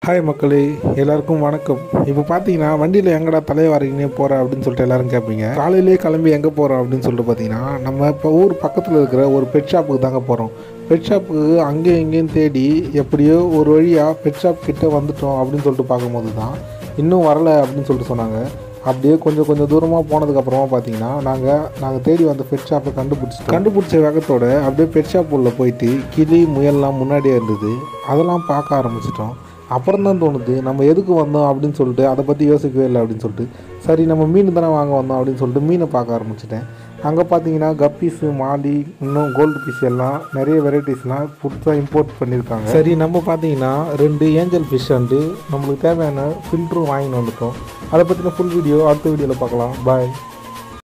hi மக்களே எல்லாருக்கும் வணக்கம் இப்போ பார்த்தீங்கன்னா வண்டியில் எங்கடா தலைவாரிங்கன்னே போகிற அப்படின்னு சொல்லிட்டு எல்லாரும் கேட்பீங்க காலையிலே கிளம்பி எங்கே போகிறோம் அப்படின்னு சொல்லிட்டு பார்த்தீங்கன்னா நம்ம இப்போ ஊர் பக்கத்தில் இருக்கிற ஒரு பெட் ஷாப்புக்கு தாங்க போகிறோம் பெட் ஷாப்புக்கு அங்கேயும் இங்கேயும் தேடி எப்படியோ ஒரு வழியாக பெட் ஷாப் கிட்ட வந்துட்டோம் அப்படின்னு சொல்லிட்டு பார்க்கும்போது தான் இன்னும் வரல அப்படின்னு சொல்லிட்டு சொன்னாங்க அப்படியே கொஞ்சம் கொஞ்சம் தூரமாக போனதுக்கப்புறமா பார்த்தீங்கன்னா நாங்கள் நாங்கள் தேடி வந்த பெட் ஷாப்பை கண்டுபிடிச்சிட்டோம் கண்டுபிடிச்ச வேகத்தோட அப்படியே பெட் ஷாப் உள்ள போயிட்டு கிளி முயல்லாம் முன்னாடியே இருந்தது அதெல்லாம் பார்க்க ஆரம்பிச்சிட்டோம் அப்புறம் தான் தோணுது நம்ம எதுக்கு வந்தோம் அப்படின்னு சொல்லிட்டு அதை பற்றி யோசிக்கவே இல்லை அப்படின்னு சொல்லிட்டு சரி நம்ம மீன் தானே வாங்க வந்தோம் அப்படின்னு சொல்லிட்டு மீனை பார்க்க ஆரம்பிச்சிட்டேன் அங்கே பார்த்தீங்கன்னா கப்பீஸு மாலி இன்னும் கோல்டு பீஸ் எல்லாம் நிறைய வெரைட்டிஸ்லாம் புதுசாக இம்போர்ட் பண்ணியிருக்காங்க சரி நம்ம பார்த்தீங்கன்னா ரெண்டு ஏஞ்சல் ஃபிஷ் அண்டு நம்மளுக்கு தேவையான ஃபில்டரும் வாங்கிட்டு வந்துட்டோம் அதை பற்றின ஃபுல் வீடியோ அடுத்த வீடியோவில் பார்க்கலாம் பாய்